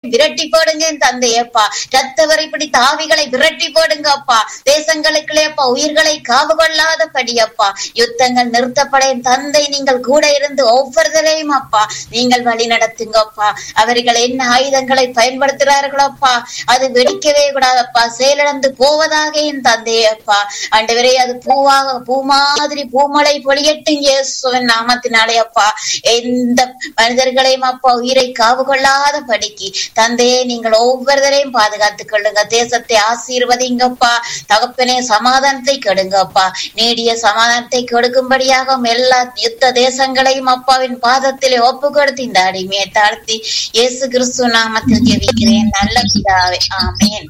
விரட்டி போடுங்க என் தந்தையப்பா ரத்தவரை பிடித்த ஆவிகளை விரட்டி போடுங்க அப்பா தேசங்களுக்குள்ளே அப்பா உயிர்களை காவு கொள்ளாதபடி அப்பா யுத்தங்கள் நிறுத்தப்பட என் தந்தை நீங்கள் கூட இருந்து ஒவ்வொருத்தரையும் அப்பா நீங்கள் வழி நடத்துங்கப்பா அவர்கள் என்ன ஆயுதங்களை பயன்படுத்துகிறார்களோ அப்பா அது வெடிக்கவே கூடாதப்பா செயலிழந்து போவதாக என் தந்தையப்பா ஆண்டவரே அது பூவாக பூ மாதிரி பூமலை பொழியட்டும் இயேசுவின் நாமத்தினாலே அப்பா எந்த மனிதர்களையும் அப்பா உயிரை காவு கொள்ளாத படிக்கு தந்தையே நீங்கள் ஒவ்வொருத்தரையும் பாதுகாத்துக் கொள்ளுங்க தேசத்தை ஆசீர்வதிங்கப்பா தகப்பனே சமாதானத்தை கெடுங்கப்பா நீடிய சமாதானத்தை கொடுக்கும்படியாக எல்லா யுத்த தேசங்களையும் அப்பாவின் பாதத்திலே ஒப்பு கொடுத்து இந்த அடிமையை தாழ்த்தி இயேசு கிறிஸ்து நாமத்தில் ஜெபிக்கிறேன் நல்ல பிதாவே ஆமேன்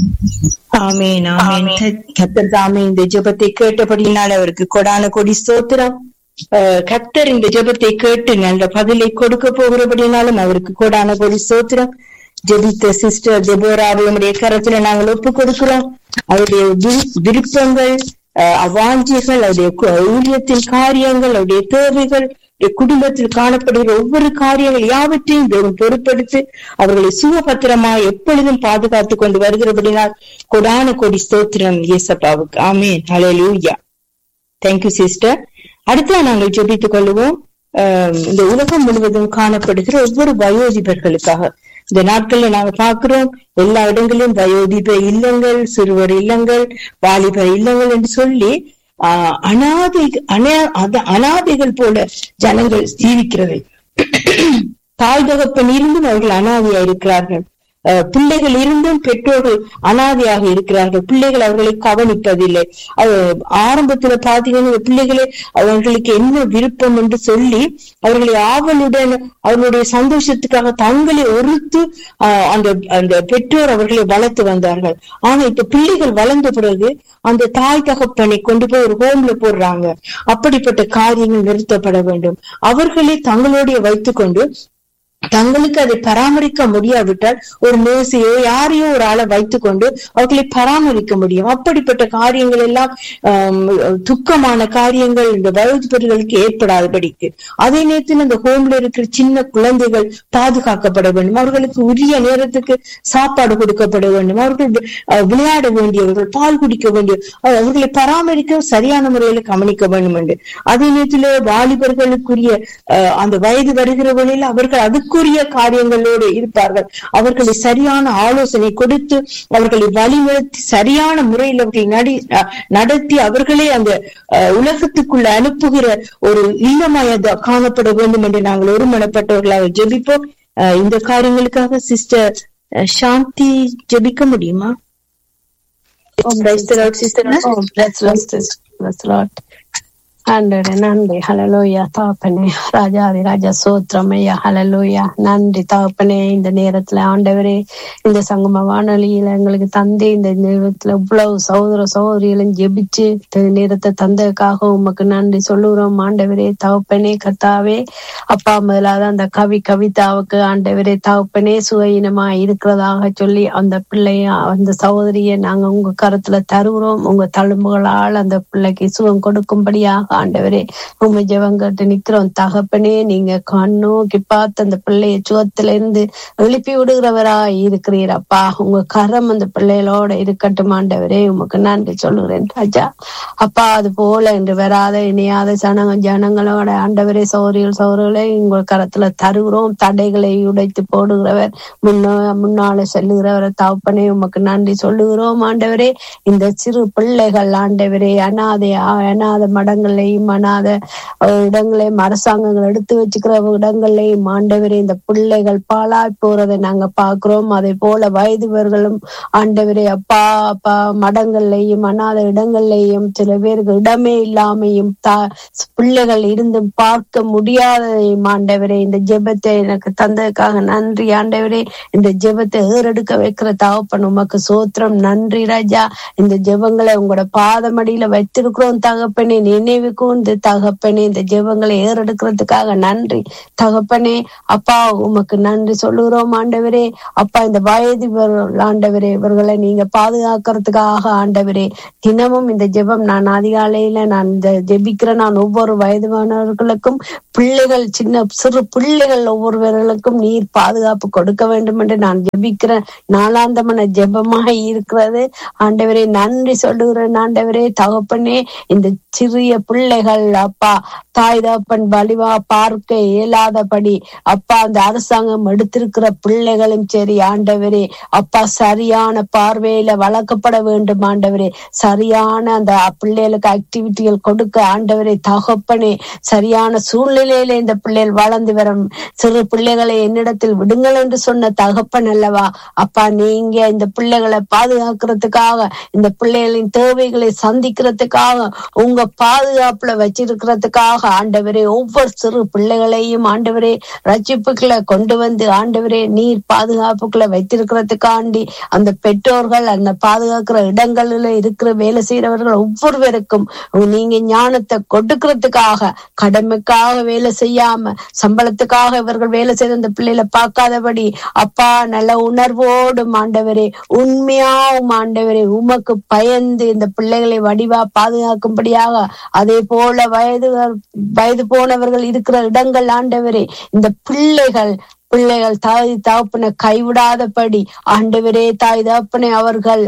ஆமேன் ஆமேன் கத்தர் தாமே இந்த ஜெபத்தை கேட்டபடியினால் அவருக்கு கொடான கொடி ஸ்தோத்திரம் அஹ் கத்தர் இந்த ஜெபத்தை கேட்டு நல்ல பதிலை கொடுக்க போகிறபடினாலும் அவருக்கு கொடான கொடி ஸ்தோத்திரம் ஜெபித்த சிஸ்டர் ஜெபோராவை உடைய கரத்துல நாங்கள் ஒப்பு கொடுக்கிறோம் அவருடைய விரு- விருப்பங்கள் அஹ் அவாஞ்சிகள் அவருடைய கு- ஊழியத்தின் காரியங்கள் அவருடைய தேவைகள் அவருடைய குடும்பத்தில் காணப்படுகிற ஒவ்வொரு காரியங்கள் யாவற்றையும் வெறும் பொறுப்படுத்தி அவர்களை சுகபத்திரமா எப்பொழுதும் பாதுகாத்து கொண்டு வருகிறபடினால் கொடான கொடி ஸ்தோத்திரம் இயேசப்பாவுக்கு ஆமேன் ஹalleluya தேங்க்யூ சிஸ்டர் அடுத்து நாங்கள் ஜெபித்துக் கொள்வோம் ஆஹ் இந்த உலகம் முழுவதும் காணப்படுகிற ஒவ்வொரு வயோதிபர்களுக்காக இந்த நாட்கள்ல நாங்க பாக்குறோம் எல்லா இடங்களிலும் வயோதிப இல்லங்கள் சிறுவர் இல்லங்கள் வாலிபர் இல்லங்கள் என்று சொல்லி ஆஹ் அனாதை அனா அத- அனாதைகள் போல ஜனங்கள் ஜீவிக்கிறதை தாய் தகப்பன் இருந்தும் அவர்கள் அனாதையா இருக்கிறார்கள் அஹ் பிள்ளைகள் இருந்தும் பெற்றோர்கள் அனாதையாக இருக்கிறார்கள் பிள்ளைகள் அவர்களை கவனிப்பதில்லை அஹ் ஆரம்பத்துல பாத்தீங்கன்னா இந்த பிள்ளைகளே அவர்களுக்கு என்ன விருப்பம் என்று சொல்லி அவர்களை ஆவலுடன் அவர்களுடைய சந்தோஷத்துக்காக தங்களை ஒருத்து ஆஹ் அந்த அந்த பெற்றோர் அவர்களை வளர்த்து வந்தார்கள் ஆனா இப்ப பிள்ளைகள் வளர்ந்த பிறகு அந்த தாய் தகப்பனை கொண்டு போய் ஒரு ஹோம்ல போடுறாங்க அப்படிப்பட்ட காரியங்கள் நிறுத்தப்பட வேண்டும் அவர்களை தங்களோடைய வைத்துக்கொண்டு தங்களுக்கு அதை பராமரிக்க முடியாவிட்டால் ஒரு நேசியோ யாரையோ ஒரு ஆளை வைத்துக்கொண்டு அவர்களை பராமரிக்க முடியும் அப்படிப்பட்ட காரியங்கள் எல்லாம் ஆம், துக்கமான காரியங்கள் இந்த வயோதிபர்களுக்கு ஏற்படாதபடிக்கு அதே நேரத்தில் இந்த ஹோம்ல இருக்கிற சின்ன குழந்தைகள் பாதுகாக்கப்பட வேண்டும் அவர்களுக்கு உரிய நேரத்துக்கு சாப்பாடு கொடுக்கப்பட வேண்டும் அவர்கள் அஹ், விளையாட வேண்டியவர்கள் பால் குடிக்க வேண்டிய அஹ், அவர்களை பராமரிக்க சரியான முறையில கவனிக்க வேண்டும் என்று அதே நேரத்தில் வாலிபர்களுக்குரிய அஹ், அந்த வயது வருகிற வழியில் அவர்கள் அதுக்குரிய காரியங்களோடு இருப்பார்கள் அவர்களை சரியான ஆலோசனை கொடுத்து அவர்களை வழிநடத்தி சரியான முறையில் அவர்களை நடி அஹ், நடத்தி அவர்களே அந்த அஹ், உலகத்துக்குள்ள அனுப்புகிற ஒரு இல்லமாய் அது காணப்பட வேண்டும் என்று நாங்கள் ஒருமனப்பட்டவர்களாக ஜெபிப்போம் அஹ், இந்த காரியங்களுக்காக சிஸ்டர் சாந்தி ஜெபிக்க முடியுமா Praise the Lord, sister. Oh, bless Lord, sister. Bless Lord. ஆண்டவரே நன்றி ஹலலோயா தாப்பனே ராஜாதி ராஜா சோத்ரமையா ஹலலோயா நன்றி தாப்பனே இந்த நேரத்துல ஆண்டவரே இந்த சங்கம வானொலியில எங்களுக்கு தந்தை இந்த நேரத்துல இவ்வளவு சகோதர சகோதரிகளும் ஜெபிச்சு இந்த நேரத்தை தந்ததுக்காக உமக்கு நன்றி சொல்லுகிறோம் ஆண்டவரே தகப்பனே கத்தாவே அப்பா முதலாவது அந்த கவி கவிதாவுக்கு ஆண்டவரே தகப்பனே சுயினமா இருக்கிறதாக சொல்லி அந்த பிள்ளைய அந்த சகோதரிய நாங்க உங்க கருத்துல தருகிறோம் உங்க தழும்புகளால் அந்த பிள்ளைக்கு சுகம் கொடுக்கும்படியாக ஆண்டவரே உங்க ஜெவங்கிட்ட நிக்கிறோம் தகப்பனே நீங்க கண்ணோக்கி பார்த்து அந்த பிள்ளைய சுகத்துல இருந்து எழுப்பி விடுகிறவரா இருக்கிறீர் அப்பா உங்க கரம் அந்த பிள்ளைகளோட இருக்கட்டும் ஆண்டவரே உமக்கு நன்றி சொல்லுகிறேன் ராஜா அப்பா அது போல என்று வராத இணையாத ஜனங்க ஜனங்களோட ஆண்டவரே சௌரியல் சௌரியலை உங்கள் கரத்துல தருகிறோம் தடைகளை உடைத்து போடுகிறவர் முன்ன முன்னால செல்லுகிறவரை தகப்பனே உமக்கு நன்றி சொல்லுகிறோம் ஆண்டவரே இந்த சிறு பிள்ளைகள் ஆண்டவரே அனாதை அனாத மடங்களையும் அனாத அஹ், இடங்களையும் அரசாங்கங்கள் எடுத்து வச்சுக்கிற இடங்களையும் ஆண்டவரே இந்த பிள்ளைகள் பாழாய் போறதை நாங்க பாக்குறோம் அதே போல வயதுவர்களும் ஆண்டவரே அப்பா அப்பா மடங்கள்லையும் அனாத இடங்கள்லையும் சில பேருக்கு இடமே இல்லாமையும் தா பிள்ளைகள் இருந்தும் பார்க்க முடியாததையும் ஆண்டவரே இந்த ஜெபத்தை எனக்கு தந்ததுக்காக நன்றி ஆண்டவரே இந்த ஜெபத்தை ஏறெடுக்க வைக்கிற தகப்பன் உமக்கு சோத்திரம் நன்றி ராஜா இந்த ஜெபங்களை உங்களோட பாதமடியில வைத்திருக்கிறோம் தகப்பனே நினைவு கூர்ந்து தகப்பனே இந்த ஜெபங்களை ஏறெடுக்கிறதுக்காக நன்றி தகப்பனே அப்பா உமக்கு நன்றி சொல்லுகிறோம் ஆண்டவரே அப்பா இந்த வயது இவர்கள் ஆண்டவரே இவர்களை நீங்க பாதுகாக்கிறதுக்காக ஆண்டவரே தினமும் இந்த ஜெபம் நான் அதிகாலையில நான் இந்த ஜெபிக்கிற நான் ஒவ்வொரு வயதுமானவர்களுக்கும் பிள்ளைகள் சின்ன சிறு பிள்ளைகள் ஒவ்வொருவர்களுக்கும் நீர் பாதுகாப்பு கொடுக்க வேண்டும் என்று நான் ஜெபிக்கிற நாளாந்தமன ஜெபமாக இருக்கிறது ஆண்டவரே நன்றி சொல்லுகிறேன் ஆண்டவரே தகப்பனே இந்த சிறிய பிள்ளைகள் அப்பா தாய் தகப்பன் வலிவா பார்க்க இயலாதபடி அப்பா அந்த அரசாங்கம் எடுத்திருக்கிற பிள்ளைகளும் சரி ஆண்டவரே அப்பா சரியான பார்வையில வளர்க்கப்பட வேண்டும் ஆண்டவரே சரியான அந்த பிள்ளைகளுக்கு ஆக்டிவிட்டிகள் கொடுக்க ஆண்டவரே தகப்பனே சரியான சூழ்நிலையில இந்த பிள்ளைகள் வளர்ந்து வரும் சிறு பிள்ளைகளை என்னிடத்தில் விடுங்கள் என்று சொன்ன தகப்பன் அல்லவா அப்பா நீங்க இந்த பிள்ளைகளை பாதுகாக்கிறதுக்காக இந்த பிள்ளைகளின் தேவைகளை சந்திக்கிறதுக்காக உங்க பாதுகாப்புல வச்சிருக்கிறதுக்காக ஆண்டவரே ஒவ்வொரு சிறு பிள்ளைகளையும் ஆண்டவரே ரட்சிப்புகளை கொண்டு வந்து ஆண்டவரே நீர் பாதுகாப்புகளை வைத்திருக்கிறதுக்காண்டி அந்த பெற்றோர்கள் அந்த பாதுகாக்கிற இடங்களில் இருக்கிற வேலை செய்யறவர்கள் ஒவ்வொருவருக்கும் நீங்க ஞானத்தை கொடுக்கறதுக்காக கடமைக்காக வேலை செய்யாம சம்பளத்துக்காக இவர்கள் வேலை செய்த அந்த பிள்ளைகளை பார்க்காதபடி அப்பா நல்ல உணர்வோடும் ஆண்டவரே உண்மையாவும் ஆண்டவரே உமக்கு பயந்து இந்த பிள்ளைகளை வடிவா பாதுகாக்கும்படியாக அதே போல வயது வயது போனவர்கள் இருக்கிற இடங்கள் ஆண்டவரே இந்த பிள்ளைகள் பிள்ளைகள் தாய் தகப்பனை கைவிடாதபடி ஆண்டவரே தாய் தகப்பனை அவர்கள்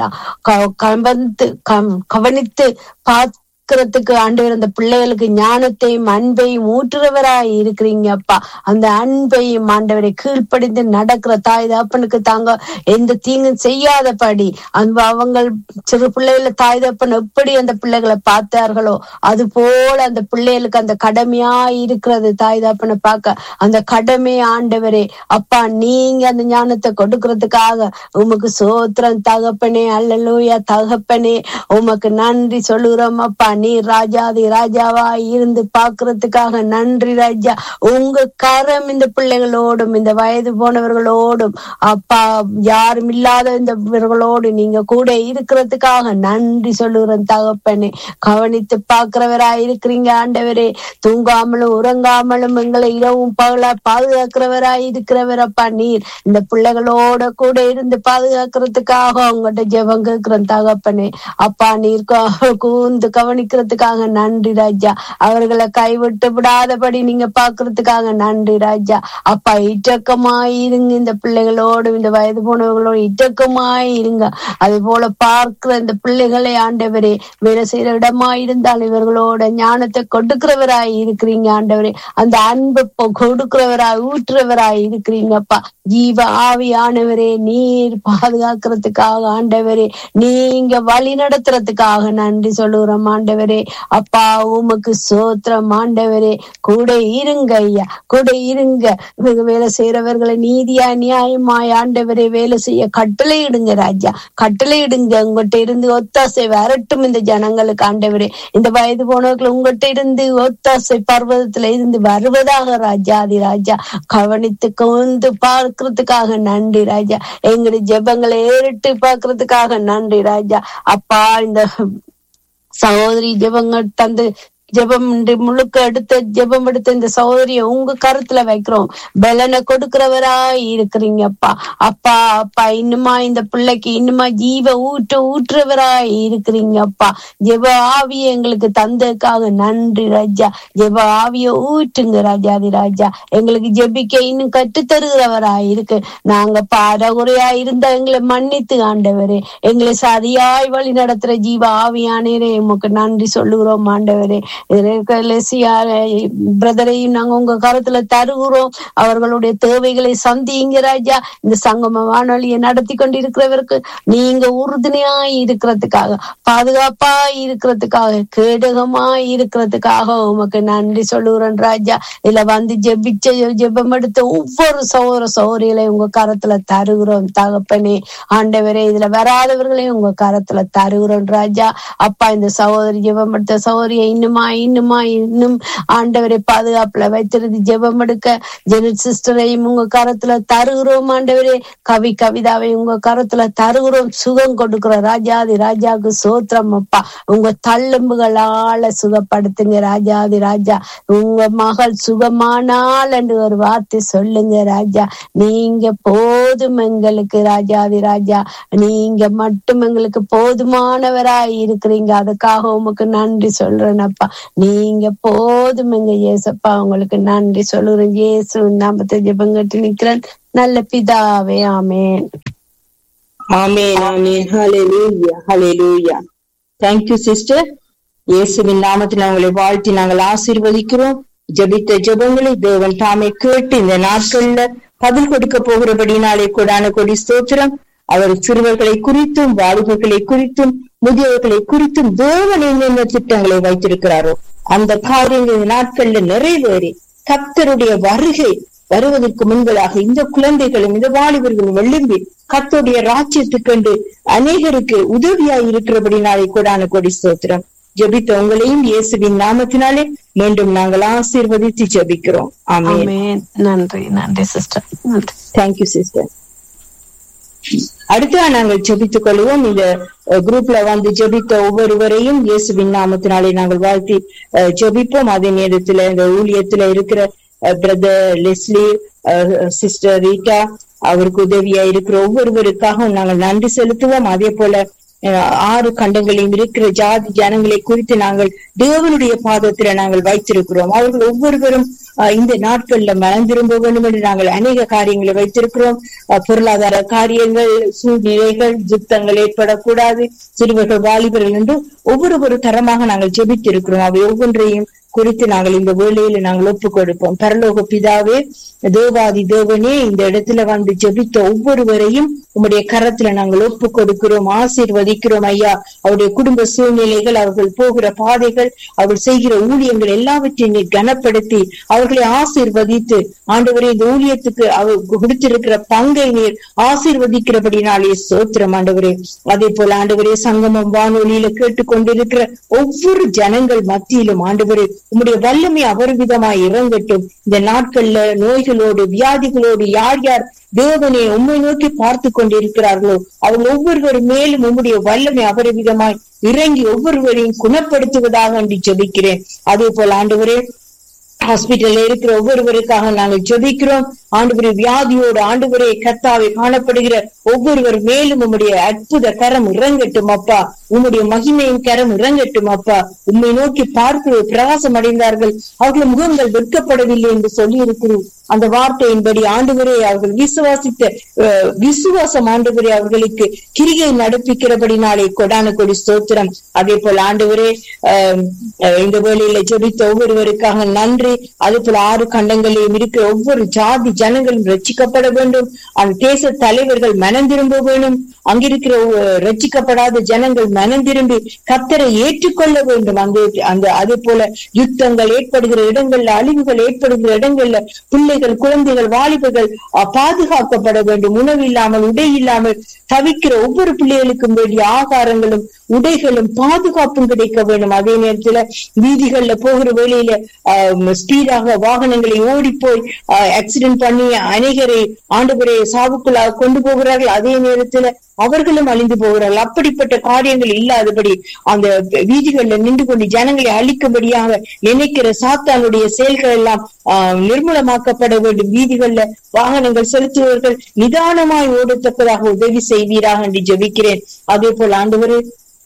கவனித்து கவனித்து பார்த்து இருக்கிறதுக்கு ஆண்டவர் அந்த பிள்ளைகளுக்கு ஞானத்தையும் அன்பையும் ஊற்றுறவராய் இருக்கிறீங்க அப்பா அந்த அன்பையும் ஆண்டவரை கீழ்ப்படிந்து நடக்கிற தாய் தகப்பனுக்கு தாங்க எந்த தீங்கும் செய்யாதபடி அந்த அவங்க சிறு பிள்ளைகள தாய் தகப்பன் எப்படி அந்த பிள்ளைகளை பார்த்தார்களோ அது போல அந்த பிள்ளைகளுக்கு அந்த கடமையா இருக்கிறது தாய் தகப்பனை பார்க்க அந்த கடமை ஆண்டவரே அப்பா நீங்க அந்த ஞானத்தை கொடுக்கறதுக்காக உமக்கு சோத்திரம் தகப்பனே அல்லலூயா தகப்பனே உமக்கு நன்றி சொல்லுகிறோம் அப்பா நீ ராஜாதி ராஜாவா இருந்து பாக்குறதுக்காக நன்றி ராஜா உங்க கரம் இந்த பிள்ளைகளோடும் இந்த வயது போனவர்களோடும் அப்பா யாரும் இல்லாத இந்த இவர்களோடு நீங்க கூட இருக்கிறதுக்காக நன்றி சொல்லுகிறேன் தகப்பனே கவனித்து பாக்குறவரா இருக்கிறீங்க ஆண்டவரே தூங்காமலும் உறங்காமலும் எங்களை இரவும் பகலா பாதுகாக்கிறவரா இருக்கிறவரப்பா நீர் இந்த பிள்ளைகளோட கூட இருந்து பாதுகாக்கிறதுக்காக அவங்ககிட்ட ஜெபம் கேட்கிறேன் தகப்பனே அப்பா நீர் கூந்து கவனிக்கிறதுக்காக நன்றி ராஜா அவர்களை கைவிட்டு விடாதபடி நீங்க பாக்குறதுக்காக நன்றி ராஜா அப்பா இட்டக்கமாய் இருங்க இந்த பிள்ளைகளோடு இந்த வயது போனவர்களோடு இட்டக்கமாய் இருங்க அது போல பார்க்கிற இந்த பிள்ளைகளை ஆண்டவரே வேலை செய்யற இடமா இருந்தால் இவர்களோட ஞானத்தை கொடுக்கிறவராய் இருக்கிறீங்க ஆண்டவரே அந்த அன்பு கொடுக்கிறவராய் ஊற்றுறவராய் இருக்கிறீங்கப்பா ஜீவ ஆவியானவரே நீர் பாதுகாக்கிறதுக்காக ஆண்டவரே நீங்க வழி நடத்துறதுக்காக நன்றி சொல்லுகிறோம் ஆண்டவரே அப்பா உமக்கு சோத்திரம் ஆண்டவரே கூட இருங்க ஐயா கூட இருங்க வேலை செய்யறவர்களை நீதியா நியாயமாய் ஆண்டவரே வேலை செய்ய கட்டளை இடுங்க ராஜா கட்டளை இடுங்க உங்ககிட்ட இருந்து ஒத்தாசை வரட்டும் இந்த ஜனங்களுக்கு ஆண்டவரே இந்த வயது போனவர்கள் உங்ககிட்ட இருந்து ஒத்தாசை பர்வதத்துல இருந்து வருவதாக ராஜாதி ராஜா கவனித்து கொண்டு பார்க்கறதுக்காக நன்றி ராஜா எங்களுடைய ஜெபங்களை ஏறிட்டு பார்க்கறதுக்காக நன்றி ராஜா அப்பா இந்த சகோதரி ஜெபங்கள் தந்து ஜெபம் முழுக்க எடுத்த ஜெபம் எடுத்த இந்த சகோதரிய உங்க கருத்துல வைக்கிறோம் பலனை கொடுக்கிறவரா இருக்கிறீங்கப்பா அப்பா அப்பா இன்னுமா இந்த பிள்ளைக்கு இன்னுமா ஜீவ ஊற்ற ஊற்றுறவரா இருக்கிறீங்கப்பா ஜெப ஆவிய எங்களுக்கு தந்ததுக்காக நன்றி ராஜா ஜெப ஆவிய ஊற்றுங்க ராஜாதி ராஜா எங்களுக்கு ஜெபிக்க இன்னும் கற்றுத்தருகிறவரா இருக்கு நாங்க பாரகுறையா இருந்த எங்களை மன்னித்து ஆண்டவரே எங்களை சரியாய் வழி நடத்துற ஜீவ ஆவியானே உமக்கு நன்றி சொல்லுகிறோம் ஆண்டவரே பிரதரையும் நாங்க உங்க கருத்துல தருகிறோம் அவர்களுடைய தேவைகளை சந்திங்க ராஜா இந்த சங்கம வானொலியை நடத்தி கொண்டிருக்கிறவருக்கு நீங்க உறுதுணையாய் இருக்கிறதுக்காக பாதுகாப்பா இருக்கிறதுக்காக கேடகமாய் இருக்கிறதுக்காக உமக்கு நன்றி சொல்லுகிறேன் ராஜா இதுல வந்து ஜெபிச்ச ஜெபம் எடுத்த ஒவ்வொரு சௌர சௌரிகளை உங்க கரத்துல தருகிறோம் தகப்பனே ஆண்டவரே இதுல வராதவர்களையும் உங்க கரத்துல தருகிறோம் ராஜா அப்பா இந்த சகோதரி ஜெபம் எடுத்த சௌரிய இன்னுமா இன்னுமா இன்னும் ஆண்டவரை பாதுகாப்புல வைத்திருந்து ஜெபம் எடுக்க ஜெனட் சிஸ்டரையும் உங்க கரத்துல தருகிறோம் ஆண்டவரே கவி கவிதாவை உங்க கரத்துல தருகிறோம் சுகம் கொடுக்கிற ராஜாதி ராஜாவுக்கு சோத்திரம் அப்பா உங்க தள்ளும்புகளால சுகப்படுத்துங்க ராஜாதி ராஜா உங்க மகள் சுகமானால் என்று ஒரு வார்த்தை சொல்லுங்க ராஜா நீங்க போதும் எங்களுக்கு ராஜாதி ராஜா நீங்க மட்டும் எங்களுக்கு போதுமானவராய் இருக்கிறீங்க அதுக்காக உமக்கு நன்றி சொல்றேனப்பா நீங்க போதும் எங்க ஏசப்பா உங்களுக்கு நன்றி சொல்லுறேன் இயேசு நாமத்தை ஜெபங்கட்டு நிக்கிறேன் நல்ல பிதாவே ஆமென் ஆமென் ஆமென் ஹalleluya ஹalleluya thank you sister இயேசுவின் நாமத்தில் உங்களை வாழ்த்தி நாங்கள் ஆசீர்வதிக்கிறோம் ஜெபித்த ஜெபங்களை தேவன் தாமே கேட்டு இந்த நாட்கள்ல பதில் கொடுக்க போகிறபடினாலே கொடான கொடி ஸ்தோத்திரம் அவர் சிறுவர்களை குறித்தும் வாலிபர்களை குறித்தும் முதியவர்களை குறித்தும் தேவன் என்னென்ன திட்டங்களை வைத்திருக்கிறாரோ அந்த காரியங்கள் இந்த நாட்கள்ல நிறைவேறி கர்த்தருடைய வருகை வருவதற்கு முன்பதாக இந்த குழந்தைகளும் இந்த வாலிபர்களும் எழும்பி கர்த்தருடைய ராஜ்யத்துக்கண்டு அநேகருக்கு உதவியாய் இருக்கிறபடினாலே கொடான கொடி ஸ்தோத்திரம் ஜெபித்த உங்களையும் இயேசுவின் நாமத்தினாலே மீண்டும் நாங்கள் ஆசீர்வதித்து ஜெபிக்கிறோம் ஆமென் ஆமென் நன்றி நன்றி சிஸ்டர் நன்றி தேங்க்யூ சிஸ்டர் அடுத்தா நாங்கள் ஜெபித்துக் கொள்வோம் இந்த குரூப்ல வந்து ஜெபித்த ஒவ்வொருவரையும் இயேசுவின் நாமத்தினாலே நாங்கள் வாழ்த்தி அஹ், ஜெபிப்போம் அதே நேரத்துல இந்த ஊழியத்துல இருக்கிற பிரதர் லெஸ்லி சிஸ்டர் ரீட்டா அவருக்கு உதவியா இருக்கிற ஒவ்வொருவருக்காக நாங்கள் நன்றி செலுத்துவோம் அதே போல அஹ், ஆறு கண்டங்களையும் இருக்கிற ஜாதி ஜனங்களை குறித்து நாங்கள் தேவனுடைய பாதத்துல நாங்கள் வைத்திருக்கிறோம் அவர்கள் ஒவ்வொருவரும் அஹ், இந்த நாட்கள்ல மனம் திரும்ப வேண்டும் என்று நாங்கள் அநேக காரியங்களை வைத்திருக்கிறோம் அஹ், பொருளாதார காரியங்கள் சூழ்நிலைகள் யுத்தங்கள் ஏற்படக்கூடாது சிறுவர்கள் வாலிபர்கள் என்று ஒவ்வொரு ஒரு தரமாக நாங்கள் ஜெபித்திருக்கிறோம் அவை ஒவ்வொன்றையும் குறித்து நாங்கள் இந்த வேளையில நாங்கள் ஒப்புக் கொடுப்போம் பரலோக பிதாவே தேவாதி தேவனே இந்த இடத்துல வந்து ஜெபித்த ஒவ்வொருவரையும் உம்முடைய கரத்துல நாங்கள் ஒப்புக் கொடுக்கிறோம் ஆசீர்வதிக்கிறோம் ஐயா அவருடைய குடும்ப சூழ்நிலைகள் அவர்கள் போகிற பாதைகள் அவர்கள் செய்கிற ஊழியங்கள் எல்லாவற்றையும் நீர் கனப்படுத்தி அவர்களை ஆசீர்வதித்து ஆண்டவரே இந்த ஊழியத்துக்கு அவர் கொடுத்திருக்கிற பங்கை நீர் ஆசீர்வதிக்கிறபடினாலே சோத்திரம் ஆண்டவரே அதே போல ஆண்டவரே சங்கமம் வானொலியில கேட்டுக்கொண்டிருக்கிற ஒவ்வொரு ஜனங்கள் மத்தியிலும் ஆண்டவரே உம்முடைய வல்லமை அபரிவிதமாய் இறங்கட்டும் இந்த நாட்கள்ல நோய்களோடு வியாதிகளோடு யார் யார் தேவனை உம்மை நோக்கி பார்த்து கொண்டிருக்கிறார்களோ அவர்கள் ஒவ்வொருவரும் மேலும் உம்முடைய வல்லமை அபரிவிதமாய் இறங்கி ஒவ்வொருவரையும் குணப்படுத்துவதாக என்று ஜெபிக்கிறேன் அதே போல ஆண்டவரே ஹாஸ்பிட்டல்ல இருக்கிற ஒவ்வொருவருக்காக நாங்கள் ஜெபிக்கிறோம் ஆண்டவரே வியாதியோடு ஆண்டவரே கத்தாவை காணப்படுகிற ஒவ்வொருவர் மேலும் உம்முடைய அற்புத கரம் இறங்கட்டும் அப்பா உம்முடைய மகிமையின் கரம் இறங்கட்டும் அப்பா உம்மை நோக்கி பார்த்து பிரகாசம் அடைந்தார்கள் அவர்கள் முகங்கள் வெட்கப்படவில்லை என்று சொல்லி இருக்கிறோம் அந்த வார்த்தையின்படி ஆண்டவரே அவர்கள் விசுவாசித்த அஹ், விசுவாசம் ஆண்டவரே அவர்களுக்கு கிரியை நடப்பிக்கிறபடினாலே கொடான கொடி ஸ்தோத்திரம் அதே போல ஆண்டவரே அஹ், அஹ், இந்த வேளையில ஜெபித்த ஒவ்வொருவருக்காக நன்றி அதே போல ஆறு கண்டங்களிலும் இருக்கிற ஒவ்வொரு ஜாதி ஜனங்களும் ரட்சிக்கப்பட வேண்டும் அந்த தேச தலைவர்கள் மனம் திரும்ப வேண்டும் அங்கிருக்கிற அஹ், ரட்சிக்கப்படாத ஜனங்கள் மனம் திரும்பி கத்தரை ஏற்றுக்கொள்ள வேண்டும் அந்த அந்த அதே போல யுத்தங்கள் ஏற்படுகிற இடங்கள்ல அழிவுகள் ஏற்படுகிற இடங்கள்ல பிள்ளைகள் குழந்தைகள் வாலிபர்கள் அஹ், பாதுகாக்கப்பட வேண்டும் உணவு இல்லாமல் உடை இல்லாமல் தவிக்கிற ஒவ்வொரு பிள்ளைகளுக்கும் வேண்டிய ஆகாரங்களும் உடைகளும் பாதுகாப்பும் கிடைக்க வேண்டும் அதே நேரத்துல வீதிகள்ல போகிற வேளையில ஸ்பீடாக வாகனங்களை ஓடி போய் ஆக்சிடென்ட் பண்ணி அநேகரை ஆண்டுபுரை சாவுக்குள்ளாக கொண்டு போகிறார்கள் அதே நேரத்துல அவர்களும் அழிந்து போகிறார்கள் அப்படிப்பட்ட காரியங்கள் இல்லாதபடி அந்த வீதிகள்ல நின்று கொண்டு ஜனங்களை அழிக்கும்படியாக நினைக்கிற சாத்தானுடைய செயல்கள் எல்லாம் ஆஹ், நிர்மூலமாக்கப்பட வேண்டும் வீதிகள்ல வாகனங்கள் செலுத்துபவர்கள் நிதானமாய் ஓடத்தக்கதாக உதவி செய்வீராக என்று ஜெபிக்கிறேன் அதே போல ஆண்டவரே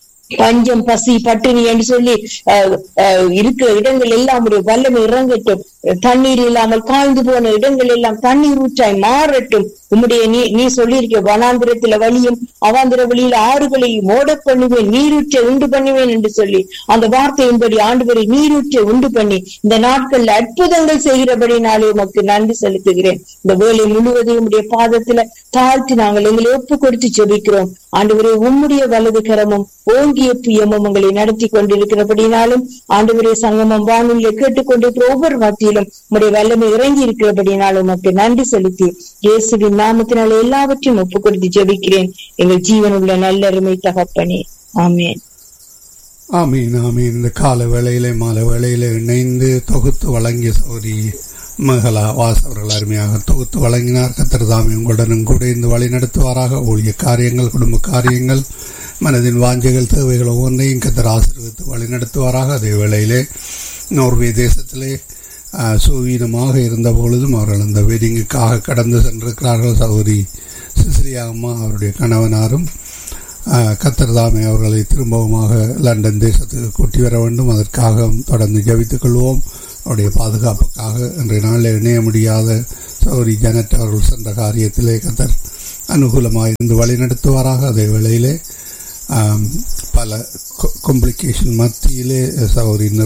பஞ்சம் பசி பட்டினி என்று சொல்லி அஹ், அஹ், இருக்கிற இடங்கள் எல்லாம் ஒரு வல்லமை இறங்கட்டும் தண்ணீர் இல்லாமல் காய்ந்து போன இடங்கள் எல்லாம் தண்ணீர் ஊற்றாய் மாறட்டும் உம்முடைய நீ நீ சொல்லியிருக்க வனாந்திரத்துல வழியும் அவாந்திர வழியில ஆறுகளையும் ஓட பண்ணுவேன் நீரூற்றை உண்டு பண்ணுவேன் என்று சொல்லி அந்த வார்த்தையின்படி ஆண்டு நீரூற்றை உண்டு பண்ணி இந்த நாட்கள்ல அற்புதங்கள் செய்கிறபடினாலே உமக்கு நன்றி செலுத்துகிறேன் இந்த வேலை முழுவதையும் உம்முடைய பாதத்துல தாழ்த்தி நாங்கள் எங்களை ஒப்பு கொடுத்து ஜெபிக்கிறோம் ஆண்டவரே உம்முடைய வலது கரமும் ஓங்கிய புயமும் உங்களை நடத்தி கொண்டிருக்கிறபடினாலும் ஆண்டவரே சங்கமம் வானொலியை கேட்டுக்கொண்டிருக்கிற ஒவ்வொரு மத்தியிலும் உம்முடைய வல்லமை இறங்கி இருக்கிறபடினாலும் உமக்கு நன்றி செலுத்தி இயேசுவின் நாமத்தினால எல்லாவற்றையும் ஒப்பு கொடுத்து ஜெபிக்கிறேன் எங்கள் ஜீவனுள்ள நல்லருமை தகப்பனே ஆமென் ஆமீன் ஆமீன் இந்த கால வேளையிலே மாலை வேளையிலே இணைந்து தொகுத்து வழங்கிய சௌரி மகளா வாஸ் அவர்கள் அருமையாக தொகுத்து வழங்கினார் கத்தர் தாமி உங்களுடனும் கூட இந்த வழி நடத்துவாராக ஊழிய காரியங்கள் குடும்ப காரியங்கள் மனதின் வாஞ்சைகள் தேவைகள் ஒவ்வொன்றையும் கத்தர் ஆசீர்வித்து வழி நடத்துவாராக அதே வேளையிலே நோர்வே தேசத்திலே ஆஹ், சுவீனமாக இருந்த பொழுதும் அவர்கள் அந்த வெடிங்குக்காக கடந்து சென்றிருக்கிறார்கள் சௌரி சிசிலியா அம்மா அவருடைய கணவனாரும் ஆஹ், கத்தர் தாமே அவர்களை திரும்பவுமாக லண்டன் தேசத்துக்கு கூட்டி வர வேண்டும் அதற்காக தொடர்ந்து ஜெபித்துக் கொள்வோம் அவருடைய பாதுகாப்புக்காக இன்றைய நாளில் இணைய முடியாத சௌரி ஜனட் அவர்கள் சென்ற காரியத்திலே கத்தர் அனுகூலமாக இருந்து வழிநடத்துவாராக அதே வேளையிலே ஆம், பல காம்ப்ளிகேஷன் மத்தியிலே சௌரி